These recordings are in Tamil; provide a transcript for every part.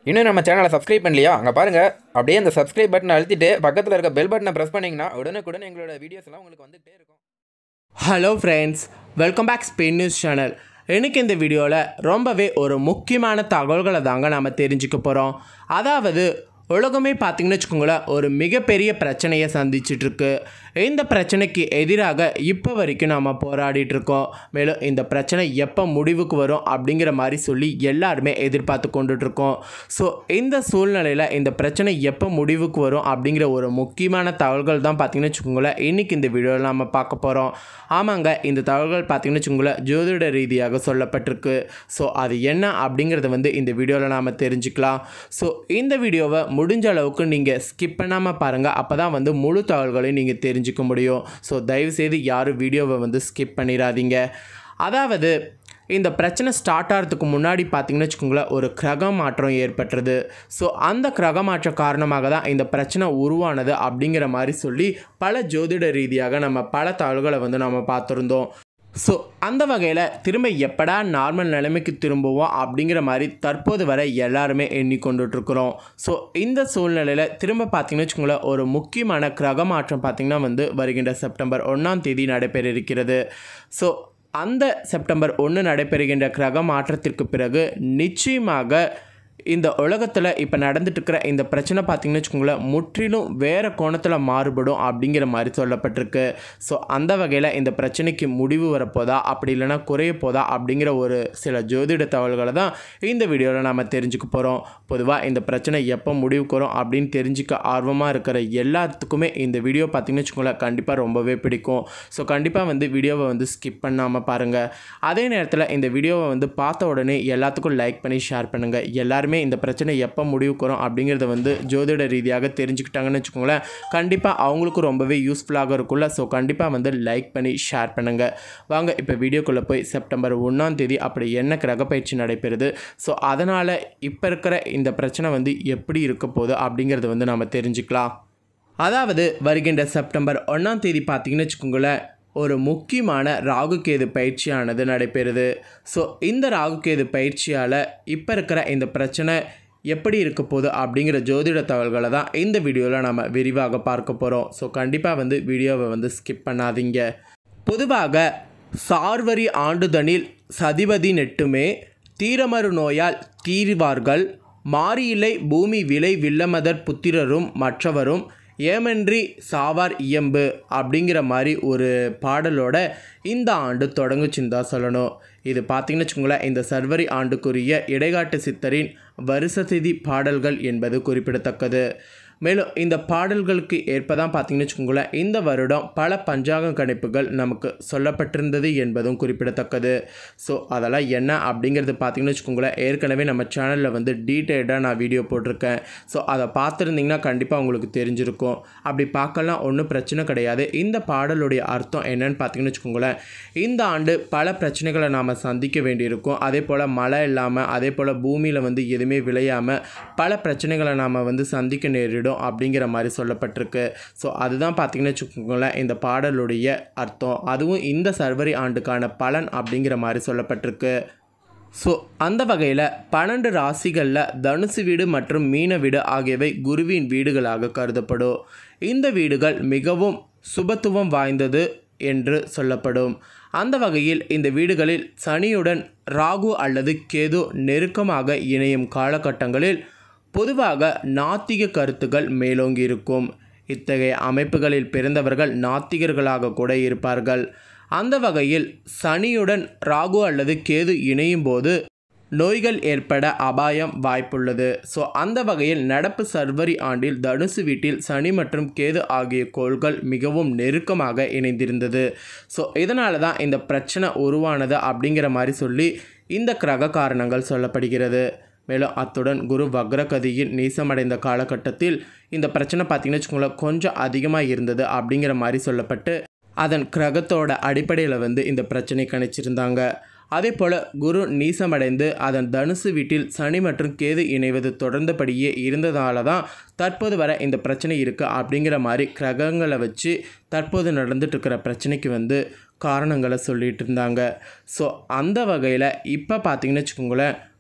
இன்னும் நம்ம சேனலை சப்ஸ்கிரைப் பண்ணலையா அங்கே பாருங்கள் அப்படியே அந்த சப்ஸ்கிரைப் பட்டனை அழுத்திட்டு பக்கத்தில் இருக்க பெல் பட்டனை ப்ரெஸ் பண்ணிங்கன்னா உடனுக்குடன் எங்களோட வீடியோஸ் எல்லாம் உங்களுக்கு வந்துகிட்டே இருக்கும் hello friends welcome back Spain news channel எனக்கு இந்த வீடியோவில் ரொம்பவே ஒரு முக்கியமான தகவல்களை தாங்க நாம் தெரிஞ்சுக்க போகிறோம் அதாவது உலகமே பார்த்திங்கன்னு வச்சுக்கோங்களேன் ஒரு மிகப்பெரிய பிரச்சனையை சந்திச்சிட்டு இருக்கு இந்த பிரச்சனைக்கு எதிராக இப்போ வரைக்கும் நாம் போராடிட்டு இருக்கோம் மேலும் இந்த பிரச்சனை எப்போ முடிவுக்கு வரும் அப்படிங்கிற மாதிரி சொல்லி எல்லாருமே எதிர்பார்த்து கொண்டுட்டு இருக்கோம் ஸோ இந்த சூழ்நிலையில் இந்த பிரச்சனை எப்போ முடிவுக்கு வரும் அப்படிங்கிற ஒரு முக்கியமான தகவல்கள் தான் பார்த்திங்கன்னு வச்சுக்கோங்களேன் இன்றைக்கி இந்த வீடியோவில் நம்ம பார்க்க போகிறோம் ஆமாங்க இந்த தகவல்கள் பார்த்திங்கன்னு வச்சுக்கோங்களேன் ஜோதிட ரீதியாக சொல்லப்பட்டிருக்கு ஸோ அது என்ன அப்படிங்கிறத வந்து இந்த வீடியோவில் நாம் தெரிஞ்சுக்கலாம் ஸோ இந்த வீடியோவை முடிஞ்ச அளவுக்கு நீங்கள் ஸ்கிப் பண்ணாமல் பாருங்கள் அப்போ தான் வந்து முழு தகவல்களையும் நீங்கள் தெரிஞ்சுக்க முடியும் ஸோ தயவுசெய்து யாரும் வீடியோவை வந்து ஸ்கிப் பண்ணிடாதீங்க அதாவது இந்த பிரச்சனை ஸ்டார்ட் ஆகிறதுக்கு முன்னாடி பார்த்தீங்கன்னு வச்சுக்கோங்களேன் ஒரு கிரக மாற்றம் ஏற்பட்டுறது ஸோ அந்த கிரக மாற்றம் காரணமாக தான் இந்த பிரச்சனை உருவானது அப்படிங்கிற மாதிரி சொல்லி பல ஜோதிட ரீதியாக நம்ம பல தகவல்களை வந்து நம்ம பார்த்துருந்தோம் ஸோ அந்த வகையில் திரும்ப எப்படா நார்மல் நிலைமைக்கு திரும்புவோம் அப்படிங்கிற மாதிரி தற்போது வரை எல்லாருமே எண்ணிக்கொண்டுட்ருக்குறோம் ஸோ இந்த சூழ்நிலையில் திரும்ப பார்த்தீங்கன்னு வச்சுக்கோங்களேன் ஒரு முக்கியமான கிரக மாற்றம் பார்த்திங்கன்னா வந்து வருகின்ற செப்டம்பர் ஒன்றாம் தேதி நடைபெற இருக்கிறது ஸோ அந்த செப்டம்பர் ஒன்று நடைபெறுகின்ற கிரக மாற்றத்திற்கு பிறகு நிச்சயமாக இந்த உலகத்தில் இப்போ நடந்துட்டு இருக்கிற இந்த பிரச்சனை பார்த்திங்கன்னு வச்சுக்கோங்களேன் முற்றிலும் வேறு கோணத்தில் மாறுபடும் அப்படிங்கிற மாதிரி சொல்லப்பட்டிருக்கு ஸோ அந்த வகையில் இந்த பிரச்சனைக்கு முடிவு வரப்போதா அப்படி இல்லைன்னா குறைய போதா அப்படிங்கிற ஒரு சில ஜோதிட தகவல்களை தான் இந்த வீடியோவில் நாம் தெரிஞ்சுக்க போகிறோம் பொதுவாக இந்த பிரச்சனை எப்போ முடிவுக்கு வரும் அப்படின்னு தெரிஞ்சுக்க ஆர்வமாக இருக்கிற எல்லாத்துக்குமே இந்த வீடியோ பார்த்திங்கன்னு வச்சுக்கோங்களேன் கண்டிப்பாக ரொம்பவே பிடிக்கும் ஸோ கண்டிப்பாக வந்து வீடியோவை வந்து ஸ்கிப் பண்ணாமல் பாருங்கள் அதே நேரத்தில் இந்த வீடியோவை வந்து பார்த்த உடனே எல்லாத்துக்கும் லைக் பண்ணி ஷேர் பண்ணுங்கள் எல்லாருமே இந்த பிரச்சனை எப்போ முடிவுக்கு வரும் அப்படிங்கிறத வந்து ஜோதிட ரீதியாக தெரிஞ்சுக்கிட்டாங்கன்னு வச்சுக்கோங்களேன் கண்டிப்பாக அவங்களுக்கும் ரொம்பவே யூஸ்ஃபுல்லாக இருக்கும்ல ஸோ கண்டிப்பாக வந்து லைக் பண்ணி ஷேர் பண்ணுங்கள் வாங்க இப்போ வீடியோக்குள்ளே போய் செப்டம்பர் ஒன்றாம் தேதி அப்படி என்ன கிரக பயிற்சி நடைபெறுது ஸோ அதனால் இப்போ இருக்கிற இந்த பிரச்சனை வந்து எப்படி இருக்க போகுது அப்படிங்கிறத வந்து நம்ம தெரிஞ்சுக்கலாம் அதாவது வருகின்ற செப்டம்பர் ஒன்றாம் தேதி பார்த்தீங்கன்னு வச்சுக்கோங்களேன் ஒரு முக்கியமான ராகுகேது பயிற்சியானது நடைபெறுது ஸோ இந்த ராகுகேது பயிற்சியால் இப்போ இருக்கிற இந்த பிரச்சனை எப்படி இருக்க போகுது அப்படிங்கிற ஜோதிட தகவல்களை தான் இந்த வீடியோவில் நம்ம விரிவாக பார்க்க போகிறோம் ஸோ கண்டிப்பாக வந்து வீடியோவை வந்து ஸ்கிப் பண்ணாதீங்க பொதுவாக சார்வரி ஆண்டுதனில் சதிபதி நெட்டுமே தீரமறு நோயால் தீர்வார்கள் மாரியிலை பூமி விலை வில்லமதர் புத்திரரும் மற்றவரும் ஏமன்றி சாவார் இயம்பு அப்படிங்கிற மாதிரி ஒரு பாடலோட இந்த ஆண்டு தொடங்குச்சுன்னு தான் சொல்லணும் இது பார்த்திங்கன்னு வச்சுக்கோங்களேன் இந்த சர்வரி ஆண்டுக்குரிய இடைக்காட்டு சித்தரின் வருஷதிதி பாடல்கள் என்பது குறிப்பிடத்தக்கது மேலும் இந்த பாடல்களுக்கு ஏற்ப தான் பார்த்திங்கன்னு வச்சுக்கோங்களேன் இந்த வருடம் பல பஞ்சாங்க கணிப்புகள் நமக்கு சொல்லப்பட்டிருந்தது என்பதும் குறிப்பிடத்தக்கது ஸோ அதெல்லாம் என்ன அப்படிங்கிறது பார்த்திங்கன்னு வச்சுக்கோங்களேன் ஏற்கனவே நம்ம சேனலில் வந்து டீட்டெயில்டாக நான் வீடியோ போட்டிருக்கேன் ஸோ அதை பார்த்துருந்தீங்கன்னா கண்டிப்பாக உங்களுக்கு தெரிஞ்சிருக்கும் அப்படி பார்க்கலாம் ஒன்றும் பிரச்சனை கிடையாது இந்த பாடலுடைய அர்த்தம் என்னன்னு பார்த்திங்கன்னு வச்சுக்கோங்களேன் இந்த ஆண்டு பல பிரச்சனைகளை நாம் சந்திக்க வேண்டியிருக்கும் அதே போல் மழை இல்லாமல் அதே போல் பூமியில் வந்து எதுவுமே விளையாமல் பல பிரச்சனைகளை நாம் வந்து சந்திக்க நேரிடும் அப்படிங்கிற மாதிரி சொல்லப்பட்டிருக்கு ஸோ அதுதான் பார்த்திங்கன்னு வச்சுக்கோங்களேன் இந்த பாடலுடைய அர்த்தம் அதுவும் இந்த சர்வரி ஆண்டுக்கான பலன் அப்படிங்கிற மாதிரி சொல்லப்பட்டிருக்கு ஸோ அந்த வகையில் பன்னெண்டு ராசிகளில் தனுசு வீடு மற்றும் மீன வீடு ஆகியவை குருவின் வீடுகளாக கருதப்படும் இந்த வீடுகள் மிகவும் சுபத்துவம் வாய்ந்தது என்று சொல்லப்படும் அந்த வகையில் இந்த வீடுகளில் சனியுடன் ராகு அல்லது கேது நெருக்கமாக இணையும் காலகட்டங்களில் பொதுவாக நாத்திக கருத்துக்கள் மேலோங்கி இருக்கும் இத்தகைய அமைப்புகளில் பிறந்தவர்கள் நாத்திகர்களாக கூட இருப்பார்கள் அந்த வகையில் சனியுடன் ராகு அல்லது கேது இணையும் போது நோய்கள் ஏற்பட அபாயம் வாய்ப்புள்ளது ஸோ அந்த வகையில் நடப்பு சர்வரி ஆண்டில் தனுசு வீட்டில் சனி மற்றும் கேது ஆகிய கோள்கள் மிகவும் நெருக்கமாக இணைந்திருந்தது ஸோ இதனால தான் இந்த பிரச்சனை உருவானது அப்படிங்கிற மாதிரி சொல்லி இந்த கிரக காரணங்கள் சொல்லப்படுகிறது மேலும் அத்துடன் குரு வக்ரகதியில் நீசமடைந்த காலகட்டத்தில் இந்த பிரச்சனை பார்த்திங்கன்னு வச்சுக்கோங்களேன் கொஞ்சம் அதிகமாக இருந்தது அப்படிங்கிற மாதிரி சொல்லப்பட்டு அதன் கிரகத்தோட அடிப்படையில் வந்து இந்த பிரச்சனை கணிச்சிருந்தாங்க அதே போல் குரு நீசமடைந்து அதன் தனுசு வீட்டில் சனி மற்றும் கேது இணைவது தொடர்ந்தபடியே இருந்ததால தான் தற்போது வர இந்த பிரச்சனை இருக்குது அப்படிங்கிற மாதிரி கிரகங்களை வச்சு தற்போது நடந்துட்டு இருக்கிற பிரச்சனைக்கு வந்து காரணங்களை சொல்லிட்டு இருந்தாங்க ஸோ அந்த வகையில் இப்போ பார்த்தீங்கன்னு வச்சுக்கோங்களேன்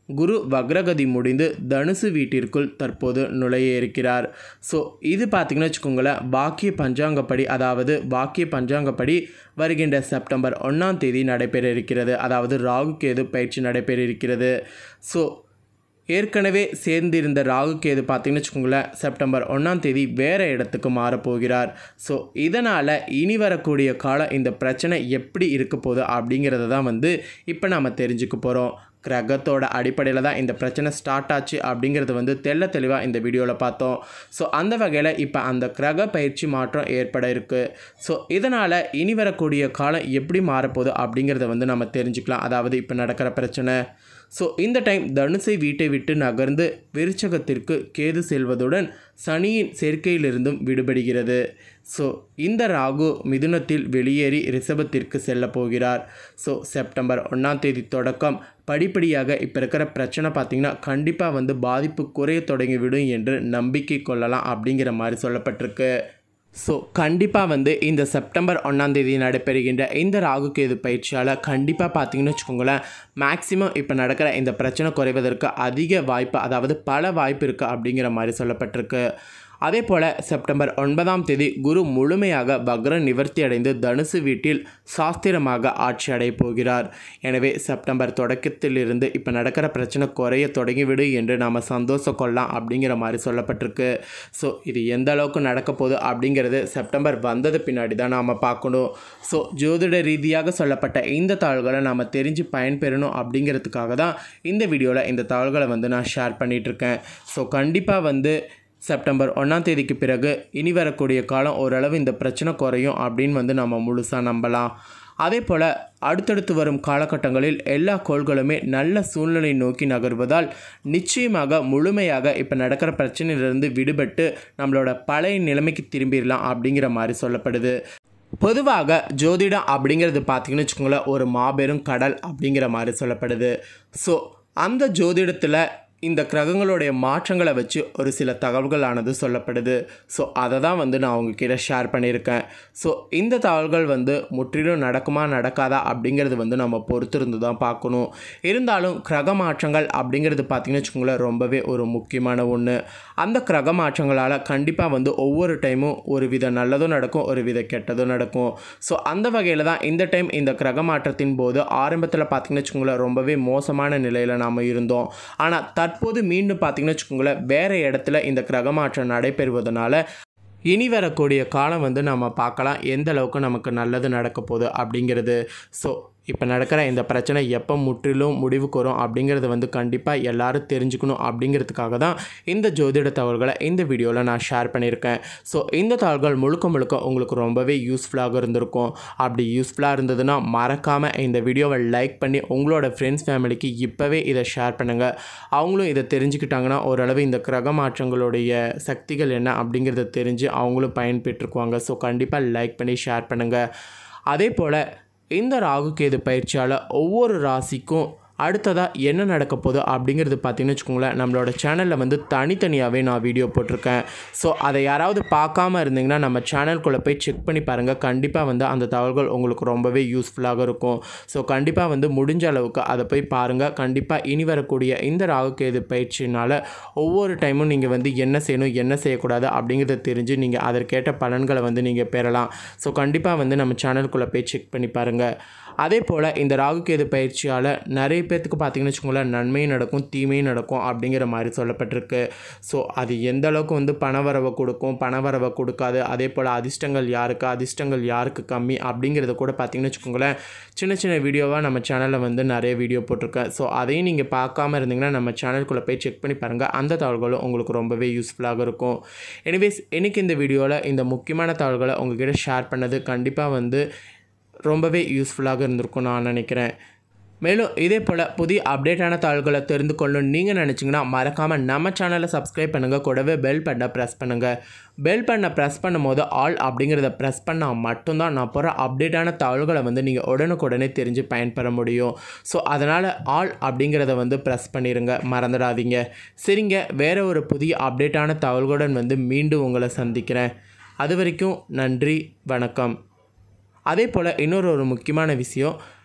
குரு வக்ரகதி முடிந்து தனுசு வீட்டிற்குள் தற்போது நுழைய இருக்கிறார் ஸோ இது பார்த்திங்கன்னு வச்சுக்கோங்களேன் பாக்கிய பஞ்சாங்கப்படி அதாவது பாக்கிய பஞ்சாங்கப்படி வருகின்ற செப்டம்பர் ஒன்றாம் தேதி நடைபெற இருக்கிறது அதாவது ராகு கேது பயிற்சி நடைபெற இருக்கிறது ஸோ ஏற்கனவே சேர்ந்திருந்த ராகு கேது பார்த்தீங்கன்னு வச்சுக்கோங்களேன் செப்டம்பர் ஒன்றாம் தேதி வேறு இடத்துக்கு மாறப்போகிறார் ஸோ இதனால் இனி வரக்கூடிய காலம் இந்த பிரச்சனை எப்படி இருக்க போகுது அப்படிங்கிறத தான் வந்து இப்போ நாம் தெரிஞ்சுக்க போகிறோம் கிரகத்தோட அடிப்படையில் தான் இந்த பிரச்சனை ஸ்டார்ட் ஆச்சு அப்படிங்கிறது வந்து தெள்ள தெளிவாக இந்த வீடியோவில் பார்த்தோம் ஸோ அந்த வகையில் இப்போ அந்த கிரக பயிற்சி மாற்றம் ஏற்பட இருக்குது ஸோ இதனால் இனி வரக்கூடிய காலம் எப்படி மாறப்போகுது அப்படிங்கிறத வந்து நம்ம தெரிஞ்சுக்கலாம் அதாவது இப்போ நடக்கிற பிரச்சனை ஸோ இந்த டைம் தனுசை வீட்டை விட்டு நகர்ந்து விருச்சகத்திற்கு கேது செல்வதுடன் சனியின் சேர்க்கையிலிருந்தும் விடுபடுகிறது ஸோ இந்த ராகு மிதுனத்தில் வெளியேறி ரிஷபத்திற்கு செல்ல போகிறார் ஸோ செப்டம்பர் ஒன்றாம் தேதி தொடக்கம் படிப்படியாக இப்போ இருக்கிற பிரச்சனை பார்த்திங்கன்னா கண்டிப்பாக வந்து பாதிப்பு குறைய தொடங்கிவிடும் என்று நம்பிக்கை கொள்ளலாம் அப்படிங்கிற மாதிரி சொல்லப்பட்டிருக்கு ஸோ கண்டிப்பாக வந்து இந்த செப்டம்பர் ஒன்றாந்தேதி நடைபெறுகின்ற இந்த ராகு கேது பயிற்சியால் கண்டிப்பாக பார்த்தீங்கன்னு வச்சுக்கோங்களேன் மேக்ஸிமம் இப்போ நடக்கிற இந்த பிரச்சனை குறைவதற்கு அதிக வாய்ப்பு அதாவது பல வாய்ப்பு இருக்குது அப்படிங்கிற மாதிரி சொல்லப்பட்டிருக்கு அதே போல் செப்டம்பர் ஒன்பதாம் தேதி குரு முழுமையாக வக்ர நிவர்த்தி அடைந்து தனுசு வீட்டில் சாஸ்திரமாக ஆட்சி அடைய போகிறார் எனவே செப்டம்பர் தொடக்கத்திலிருந்து இப்போ நடக்கிற பிரச்சனை குறைய தொடங்கிவிடு என்று நாம் சந்தோஷம் கொள்ளலாம் அப்படிங்கிற மாதிரி சொல்லப்பட்டிருக்கு ஸோ இது எந்த அளவுக்கு நடக்க போகுது அப்படிங்கிறது செப்டம்பர் வந்தது பின்னாடி தான் நாம் பார்க்கணும் ஸோ ஜோதிட ரீதியாக சொல்லப்பட்ட இந்த தாள்களை நாம் தெரிஞ்சு பயன்பெறணும் அப்படிங்கிறதுக்காக தான் இந்த வீடியோவில் இந்த தாள்களை வந்து நான் ஷேர் பண்ணிகிட்ருக்கேன் ஸோ கண்டிப்பாக வந்து செப்டம்பர் ஒன்றாம் தேதிக்கு பிறகு இனி வரக்கூடிய காலம் ஓரளவு இந்த பிரச்சனை குறையும் அப்படின்னு வந்து நம்ம முழுசாக நம்பலாம் அதே போல் அடுத்தடுத்து வரும் காலகட்டங்களில் எல்லா கோள்களுமே நல்ல சூழ்நிலை நோக்கி நகர்வதால் நிச்சயமாக முழுமையாக இப்போ நடக்கிற பிரச்சனையிலிருந்து விடுபட்டு நம்மளோட பழைய நிலைமைக்கு திரும்பிடலாம் அப்படிங்கிற மாதிரி சொல்லப்படுது பொதுவாக ஜோதிடம் அப்படிங்கிறது பார்த்தீங்கன்னு வச்சுக்கோங்களேன் ஒரு மாபெரும் கடல் அப்படிங்கிற மாதிரி சொல்லப்படுது ஸோ அந்த ஜோதிடத்தில் இந்த கிரகங்களுடைய மாற்றங்களை வச்சு ஒரு சில தகவல்களானது சொல்லப்படுது ஸோ அதை தான் வந்து நான் உங்ககிட்ட ஷேர் பண்ணியிருக்கேன் ஸோ இந்த தகவல்கள் வந்து முற்றிலும் நடக்குமா நடக்காதா அப்படிங்கிறது வந்து நம்ம பொறுத்திருந்து தான் பார்க்கணும் இருந்தாலும் கிரக மாற்றங்கள் அப்படிங்கிறது பார்த்திங்கன்னு வச்சுக்கோங்களேன் ரொம்பவே ஒரு முக்கியமான ஒன்று அந்த கிரக மாற்றங்களால் கண்டிப்பாக வந்து ஒவ்வொரு டைமும் ஒரு வித நல்லதும் நடக்கும் ஒரு வித கெட்டதும் நடக்கும் ஸோ அந்த வகையில் தான் இந்த டைம் இந்த கிரக மாற்றத்தின் போது ஆரம்பத்தில் பார்த்திங்கன்னு வச்சுக்கோங்களேன் ரொம்பவே மோசமான நிலையில் நாம் இருந்தோம் ஆனால் தற்போது மீண்டும் பார்த்திங்கன்னு வச்சுக்கோங்களேன் வேறு இடத்துல இந்த கிரக மாற்றம் நடைபெறுவதனால இனி வரக்கூடிய காலம் வந்து நம்ம பார்க்கலாம் எந்த அளவுக்கு நமக்கு நல்லது நடக்க போகுது அப்படிங்கிறது ஸோ இப்போ நடக்கிற இந்த பிரச்சனை எப்போ முற்றிலும் முடிவுக்கு வரும் அப்படிங்கிறது வந்து கண்டிப்பாக எல்லாரும் தெரிஞ்சுக்கணும் அப்படிங்கிறதுக்காக தான் இந்த ஜோதிட தகவல்களை இந்த வீடியோவில் நான் ஷேர் பண்ணியிருக்கேன் ஸோ இந்த தகவல்கள் முழுக்க முழுக்க உங்களுக்கு ரொம்பவே யூஸ்ஃபுல்லாக இருந்திருக்கும் அப்படி யூஸ்ஃபுல்லாக இருந்ததுன்னா மறக்காமல் இந்த வீடியோவை லைக் பண்ணி உங்களோட ஃப்ரெண்ட்ஸ் ஃபேமிலிக்கு இப்போவே இதை ஷேர் பண்ணுங்கள் அவங்களும் இதை தெரிஞ்சுக்கிட்டாங்கன்னா ஓரளவு இந்த கிரக மாற்றங்களுடைய சக்திகள் என்ன அப்படிங்கிறத தெரிஞ்சு அவங்களும் பயன்பெற்றுக்குவாங்க ஸோ கண்டிப்பாக லைக் பண்ணி ஷேர் பண்ணுங்கள் அதே போல் இந்த ராகு கேது பயிற்சியால் ஒவ்வொரு ராசிக்கும் அடுத்ததாக என்ன நடக்க போகுது அப்படிங்கிறது பார்த்தீங்கன்னு வச்சுக்கோங்களேன் நம்மளோட சேனலில் வந்து தனித்தனியாகவே நான் வீடியோ போட்டிருக்கேன் ஸோ அதை யாராவது பார்க்காம இருந்தீங்கன்னா நம்ம சேனல்குள்ளே போய் செக் பண்ணி பாருங்கள் கண்டிப்பாக வந்து அந்த தகவல்கள் உங்களுக்கு ரொம்பவே யூஸ்ஃபுல்லாக இருக்கும் ஸோ கண்டிப்பாக வந்து முடிஞ்ச அளவுக்கு அதை போய் பாருங்கள் கண்டிப்பாக இனி வரக்கூடிய இந்த ராகுகேது பயிற்சினால் ஒவ்வொரு டைமும் நீங்கள் வந்து என்ன செய்யணும் என்ன செய்யக்கூடாது அப்படிங்கிறத தெரிஞ்சு நீங்கள் அதற்கேற்ற பலன்களை வந்து நீங்கள் பெறலாம் ஸோ கண்டிப்பாக வந்து நம்ம சேனலுக்குள்ளே போய் செக் பண்ணி பாருங்கள் அதே போல் இந்த ராகுகேது பயிற்சியால் நிறைய பேர்த்துக்கு பார்த்தீங்கன்னு வச்சுக்கோங்களேன் நன்மையும் நடக்கும் தீமையும் நடக்கும் அப்படிங்கிற மாதிரி சொல்லப்பட்டிருக்கு ஸோ அது எந்த அளவுக்கு வந்து பணவரவை கொடுக்கும் பணவரவை கொடுக்காது அதே போல் அதிர்ஷ்டங்கள் யாருக்கு அதிர்ஷ்டங்கள் யாருக்கு கம்மி அப்படிங்கிறத கூட பார்த்தீங்கன்னு வச்சுக்கோங்களேன் சின்ன சின்ன வீடியோவாக நம்ம சேனலில் வந்து நிறைய வீடியோ போட்டிருக்கேன் ஸோ அதையும் நீங்கள் பார்க்காம இருந்தீங்கன்னா நம்ம சேனலுக்குள்ளே போய் செக் பண்ணி பாருங்கள் அந்த தகவல்களும் உங்களுக்கு ரொம்பவே யூஸ்ஃபுல்லாக இருக்கும் எனிவேஸ் எனக்கு இந்த வீடியோவில் இந்த முக்கியமான தகவல்களை உங்ககிட்ட ஷேர் பண்ணது கண்டிப்பாக வந்து ரொம்பவே யூஸ்ஃபுல்லாக இருந்திருக்கும் நான் நினைக்கிறேன் மேலும் இதே போல் புதிய அப்டேட்டான தாள்களை தெரிந்து கொள்ளணும் நீங்கள் நினச்சிங்கன்னா மறக்காமல் நம்ம சேனலை சப்ஸ்கிரைப் பண்ணுங்கள் கூடவே பெல் பட்டனை ப்ரெஸ் பண்ணுங்கள் பெல் பட்டனை ப்ரெஸ் பண்ணும்போது ஆல் அப்படிங்கிறத ப்ரெஸ் பண்ணால் மட்டும்தான் நான் போகிற அப்டேட்டான தாள்களை வந்து நீங்கள் உடனுக்குடனே தெரிஞ்சு பயன்பெற முடியும் ஸோ அதனால் ஆல் அப்படிங்கிறத வந்து ப்ரெஸ் பண்ணிடுங்க மறந்துடாதீங்க சரிங்க வேறு ஒரு புதிய அப்டேட்டான தகவல்களுடன் வந்து மீண்டும் உங்களை சந்திக்கிறேன் அது வரைக்கும் நன்றி வணக்கம் அதே போல் இன்னொரு ஒரு முக்கியமான விஷயம்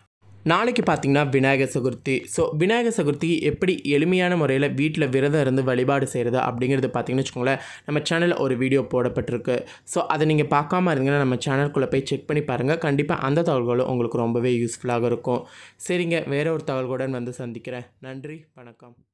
நாளைக்கு பார்த்தீங்கன்னா விநாயகர் சதுர்த்தி ஸோ விநாயகர் சதுர்த்தி எப்படி எளிமையான முறையில் வீட்டில் விரதம் இருந்து வழிபாடு செய்கிறது அப்படிங்கிறது பார்த்தீங்கன்னு வச்சுக்கோங்களேன் நம்ம சேனலில் ஒரு வீடியோ போடப்பட்டிருக்கு ஸோ அதை நீங்கள் பார்க்காம இருந்தீங்கன்னா நம்ம சேனலுக்குள்ளே போய் செக் பண்ணி பாருங்கள் கண்டிப்பாக அந்த தகவல்களும் உங்களுக்கு ரொம்பவே யூஸ்ஃபுல்லாக இருக்கும் சரிங்க வேற ஒரு தகவல்களுடன் வந்து சந்திக்கிறேன் நன்றி வணக்கம்